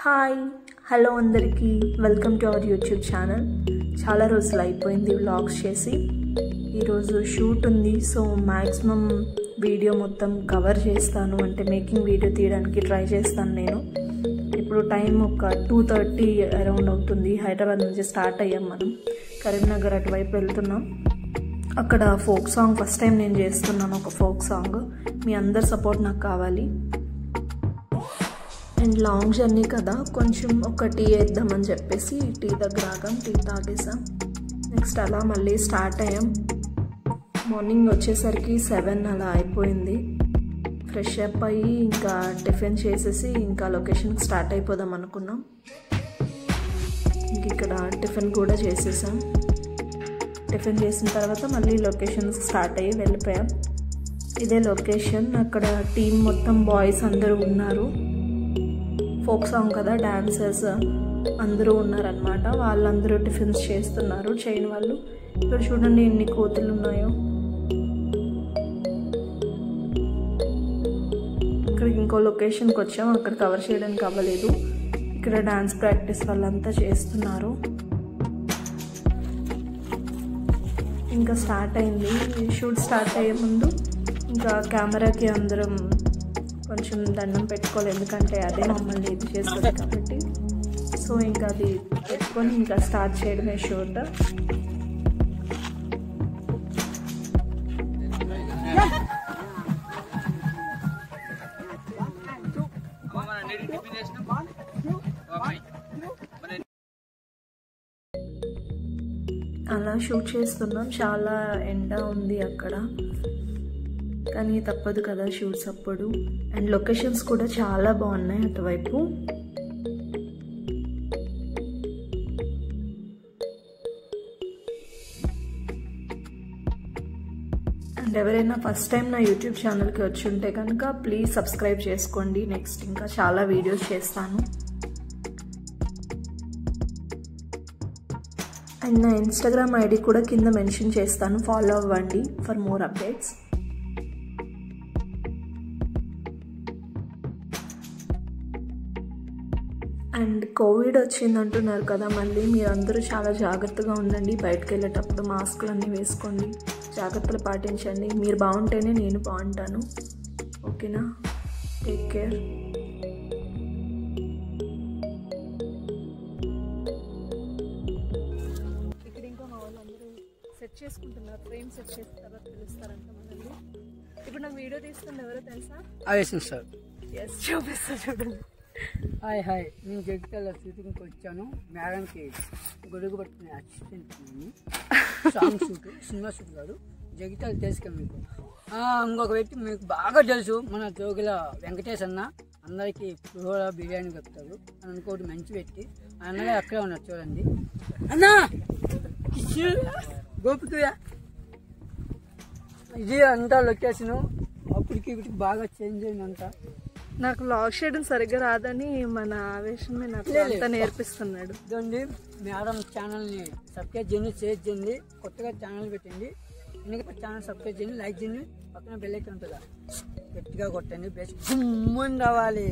Hi hello అందరికీ welcome to our YouTube channel చాలా రోజులు అయిపోయింది వ్లాగ్స్ చేసి ఈరోజు షూట్ ఉంది సో మ్యాక్సిమం వీడియో మొత్తం కవర్ చేస్తాను అంటే మేకింగ్ వీడియో తీయడానికి ట్రై చేస్తాను నేను ఇప్పుడు టైం ఒక టూ థర్టీ అరౌండ్ అవుతుంది హైదరాబాద్ నుంచి స్టార్ట్ అయ్యాం మనం కరీంనగర్ అటువైపు వెళ్తున్నాం అక్కడ ఫోక్ సాంగ్ ఫస్ట్ టైం నేను చేస్తున్నాను ఒక ఫోక్ సాంగ్ మీ అందరి సపోర్ట్ నాకు కావాలి అండ్ లాంగ్ జర్నీ కదా కొంచెం ఒక టీ వేద్దామని చెప్పేసి టీ దగ్గర ఆగాం టీ తాగేసాం నెక్స్ట్ అలా మళ్ళీ స్టార్ట్ అయ్యాం మార్నింగ్ వచ్చేసరికి సెవెన్ అలా అయిపోయింది ఫ్రెష్ అప్ అయ్యి ఇంకా టిఫిన్ చేసేసి ఇంకా లొకేషన్కి స్టార్ట్ అయిపోదాం అనుకున్నాం ఇంక ఇక్కడ టిఫిన్ కూడా చేసేసాం టిఫిన్ చేసిన తర్వాత మళ్ళీ లొకేషన్ స్టార్ట్ అయ్యి వెళ్ళిపోయాం ఇదే లొకేషన్ అక్కడ టీం మొత్తం బాయ్స్ అందరూ ఉన్నారు ఫోక్ సాంగ్ కదా డాన్సర్స్ అందరూ ఉన్నారనమాట వాళ్ళందరూ టిఫిన్స్ చేస్తున్నారు చేయని వాళ్ళు ఇక్కడ చూడండి ఎన్ని కోతులు ఉన్నాయో ఇక్కడ ఇంకో లొకేషన్కి వచ్చాం అక్కడ కవర్ చేయడానికి అవ్వలేదు ఇక్కడ డాన్స్ ప్రాక్టీస్ వాళ్ళంతా చేస్తున్నారు ఇంకా స్టార్ట్ అయింది షూట్ స్టార్ట్ అయ్యే ముందు ఇంకా కెమెరాకి అందరం కొంచెం దండం పెట్టుకోవాలి ఎందుకంటే అదే మమ్మల్ని ఇది చేస్తుంది కాబట్టి సో ఇంకా అది పెట్టుకొని ఇంకా స్టార్ట్ చేయడమే షూట్ అలా షూట్ చేస్తున్నాం చాలా ఎండ ఉంది అక్కడ కానీ తప్పదు కదా షూట్స్ అప్పుడు అండ్ లొకేషన్స్ కూడా చాలా బాగున్నాయి అటువైపు అండ్ ఎవరైనా ఫస్ట్ టైం నా యూట్యూబ్ ఛానల్కి వచ్చి ఉంటే కనుక ప్లీజ్ సబ్స్క్రైబ్ చేసుకోండి నెక్స్ట్ ఇంకా చాలా వీడియోస్ చేస్తాను అండ్ నా ఇన్స్టాగ్రామ్ ఐడి కూడా కింద మెన్షన్ చేస్తాను ఫాలో అవ్వండి for more updates and covid వచ్చింది అంటున్నారు కదా మళ్ళీ మీరందరూ చాలా జాగ్రత్తగా ఉండండి బయటకు వెళ్ళేటప్పుడు మాస్కులు అన్నీ వేసుకోండి జాగ్రత్తలు పాటించండి మీరు బాగుంటేనే నేను బాగుంటాను ఓకేనా టేక్ కేర్ ఇక్కడ ఇంకా మా వాళ్ళందరూ సెట్ చేసుకుంటున్నారు ఫ్రేమ్ సెట్ చేసిన తర్వాత పిలుస్తారంట మనల్ని ఇప్పుడు నాకు వీడియో తీస్తుంది ఎవరో తెలుసా ఆవేశం సార్ ఎస్ చూపిస్తా చూడండి హాయ్ హాయ్ నేను జగిత్యాల షూటింగ్కి వచ్చాను మేడంకి గొడుగు పట్టుకునే అసిస్టెంట్ నేను సాంగ్ షూట్ సినిమా షూట్ కాదు జగిత్యాల తెలుసు కదా మీకు ఆ, ఇంకొక వ్యక్తి మీకు బాగా తెలుసు మన జోగుల వెంకటేష్ అన్న అందరికీ పులిహోర బిర్యానీ చెప్తారు అని ఇంకోటి మంచి వ్యక్తి ఆ అన్నగా అక్కడే ఉన్నారు చూడండి అన్నా గోపికయ్య ఇది అంతా లొకేషను అప్పటికి ఇప్పటికి బాగా చేంజ్ అయిందంతా నాకు లాగ్ చేయడం సరిగ్గా రాదని మన ఆవేశమే నాకు లే, అంతా లే. నేర్పిస్తున్నాడు ఇదండి మేడం ఛానల్ని సబ్స్క్రైబ్ చేయండి షేర్ చేయండి కొత్తగా ఛానల్ పెట్టండి ఎందుకంటే ఛానల్ సబ్స్క్రైబ్ చేయండి లైక్ చేయండి పక్కన బెల్ ఐకాన్ ఉంటుందా గట్టిగా కొట్టండి బెస్ట్ గుమ్మని రావాలి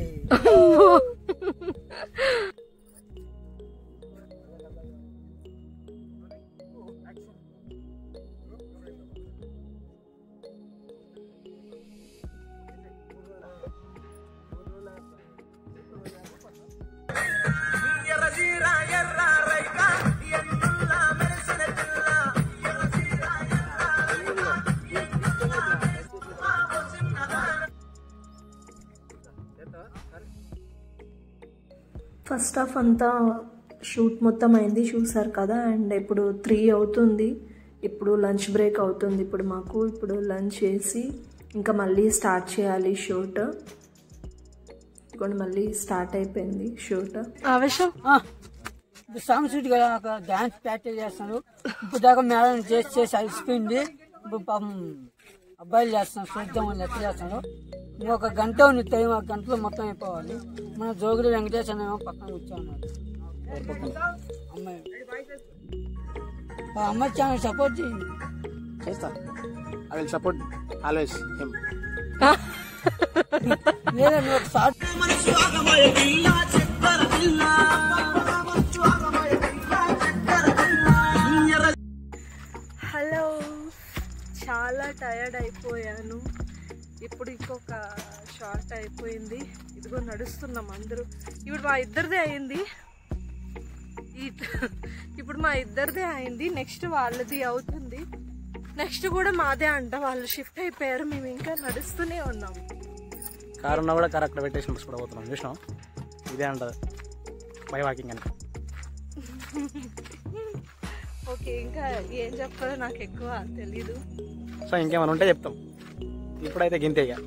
ఫస్ట్ హాఫ్ అంతా షూట్ మొత్తం అయింది చూసారు కదా అండ్ ఇప్పుడు త్రీ అవుతుంది ఇప్పుడు లంచ్ బ్రేక్ అవుతుంది ఇప్పుడు మాకు ఇప్పుడు లంచ్ చేసి ఇంకా మళ్ళీ స్టార్ట్ చేయాలి షూట్ ఇప్పుడు మళ్ళీ స్టార్ట్ అయిపోయింది షూట్ ఆవేశం ఆ, ఇప్పుడు సాంగ్ షూట్ కదా ఒక డ్యాన్స్ ప్రాక్టీస్ చేస్తాను ఇప్పుడు దాకా మేడం చేసి చేసి అలసిపోయింది ఇప్పుడు పాపం అబ్బాయిలు చేస్తాం చూద్దాం వాళ్ళు ఎట్లా చేస్తాను ఇంకొక గంట ఉంది టైం ఆ గంటలో మొత్తం అయిపోవాలి మన జోగుడు వెంకటేష్ అనేమో పక్కన కూర్చోన్నాడు అమ్మాయి ఆ అమ్మాయి ఛానల్ సపోర్ట్ చేయండి చేస్తా I will support always him లేదా నువ్వు ఒక షార్ట్ అయిపోయింది ఇదిగో నడుస్తున్నాం అందరూ ఇప్పుడు మా ఇద్దరిదే అయింది ఈ- ఇప్పుడు మా ఇద్దరిదే అయింది నెక్స్ట్ వాళ్ళది అవుతుంది నెక్స్ట్ కూడా మాదే అంట వాళ్ళు షిఫ్ట్ అయిపోయారు మేము ఇంకా నడుస్తూనే ఉన్నాం కారు ఉన్నా కూడా కారు అక్కడ పెట్టేసి బస్ కూడా పోతున్నాం చూసినాం ఇదే అంటది బై వాకింగ్ అని ఓకే ఇంకా ఏం చెప్పాలో నాకు ఎక్కువ తెలీదు సో ఇంకేమైనా ఉంటే చెప్తాం ఇప్పుడైతే గింతే ఇక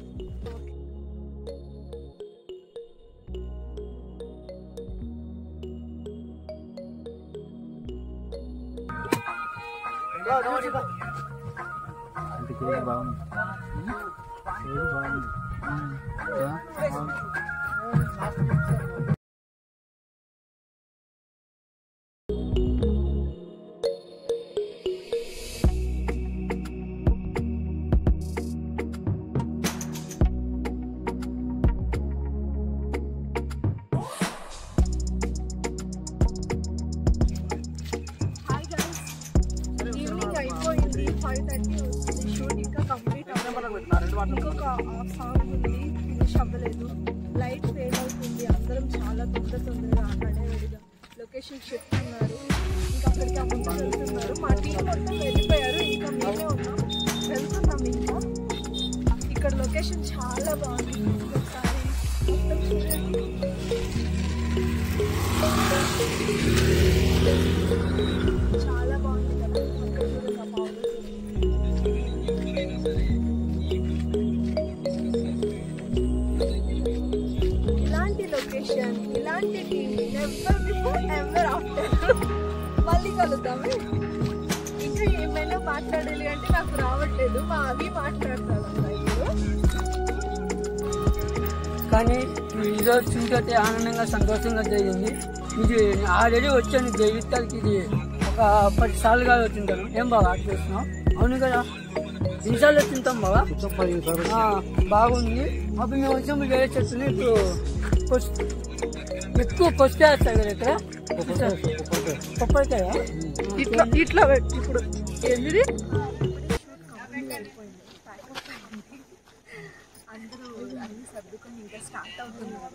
హాయ్ గైస్ ఈవినింగ్ అయిపోయింది ఫైవ్ థర్టీ వస్తుంది షూట్ ఇంకా కంప్లీట్ అవ్వలేదు ఇంకొక హాఫ్ సాంగ్ ఉంది ఫినిష్ అవ్వలేదు లైట్ ఫెయిల్ అవుతుంది అందరం చాలా తొందర తొందరగా హడావిడిగా లొకేషన్ షిఫ్ట్ అన్నారు ఇంకా అక్కడికి అమ్మ వెళ్తున్నారు మా టీం మొత్తం వెళ్ళిపోయారు ఇంకా మేమే ఉన్నాం వెళ్తున్నాం ఇంకా ఇక్కడ లొకేషన్ చాలా బాగుంది ఒకసారి మొత్తం చూడండి చాలా బాగుంది కదా అక్కడ చూడండి ఆ పౌడర్ ఇలాంటి లొకేషన్ ఇలాంటి team never before ever after మళ్ళీ కలుద్దామే ఇంకా ఏమైనా మాట్లాడాలి అంటే నాకు రావట్లేదు మా అవి మాట్లాడతాను ఇప్పుడు కానీ ఈరోజు చూసైతే ఆనందంగా సంతోషంగా జరిగింది ఇది ఆల్రెడీ వచ్చాను జీవితానికి ఇది ఒక పది సార్లుగా వచ్చింటాను ఏం బాగా ఆట చేస్తున్నావు అవును కదా ఎన్నిసార్లు వచ్చింటాం బాగా ఆ, బాగుంది అప్పుడు మేము వచ్చినప్పుడు వేరే చెట్టుని ఇప్పుడు పసుపు ఎక్కువ పసుపు వేస్తాయి కదా ఇక్కడ కొబ్బరికాయ ఇట్లా ఇట్లా పెట్టి ఇప్పుడు ఏంటిది అందరూ అన్ని సర్దుకొని ఇంకా స్టార్ట్ అవుతున్నారు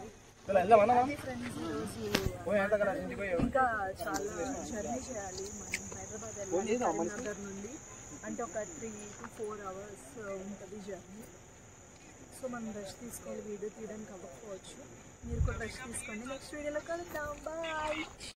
ఇంకా చాలా జర్నీ చేయాలి మనం హైదరాబాద్ వెళ్ళాలి కరీంనగర్ నుండి అంటే ఒక త్రీ టు ఫోర్ అవర్స్ ఉంటుంది జర్నీ సో మనం రెస్ట్ తీసుకోవాలి వీడియో తీయడానికి అవ్వకపోవచ్చు మీరు కూడా రెస్ట్ తీసుకోండి నెక్స్ట్ వీడియోలో కలుద్దాం బాయ్